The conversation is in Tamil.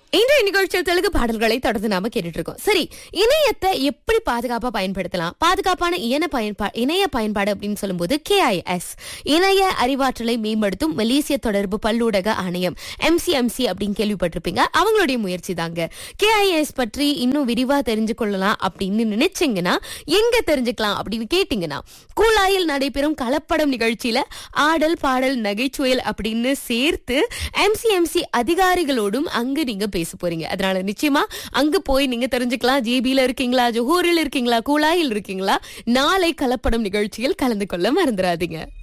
இன்றைய நிகழ்ச்சியில் தெலுங்கு பாடல்களை தொடர்ந்து நாம கேட்டுட்டு இருக்கோம் சரி இணையத்தை எப்படி பாதுகாப்பா பயன்படுத்தலாம் பாதுகாப்பான இணைய பயன்பா இணைய பயன்பாடு அப்படின்னு சொல்லும்போது கேஐஎஸ் இணைய அறிவாற்றலை மேம்படுத்தும் மலேசிய தொடர்பு பல்லூடக ஆணையம் எம்சிஎம்சி அப்படின்னு கேள்விப்பட்டிருப்பீங்க அவங்களுடைய முயற்சி தாங்க கேஐஎஸ் பற்றி இன்னும் விரிவா தெரிஞ்சு கொள்ளலாம் அப்படின்னு நினைச்சீங்கன்னா எங்க தெரிஞ்சுக்கலாம் அப்படின்னு கேட்டீங்கன்னா கூலாயில் நடைபெறும் கலப்படம் நிகழ்ச்சியில ஆடல் பாடல் நகைச்சுவையல் அப்படின்னு சேர்த்து எம்சிஎம்சி அதிகாரிகளோடும் அங்கு நீங்க பேச போறீங்க அதனால நிச்சயமா அங்க போய் நீங்க தெரிஞ்சுக்கலாம் ஜேபில இருக்கீங்களா ஜோஹூரில் இருக்கீங்களா கூலாயில் இருக்கீங்களா நாளை கலப்படம் நிகழ்ச்சியில் கலந்து கொள்ள மறந்துடாதீங்க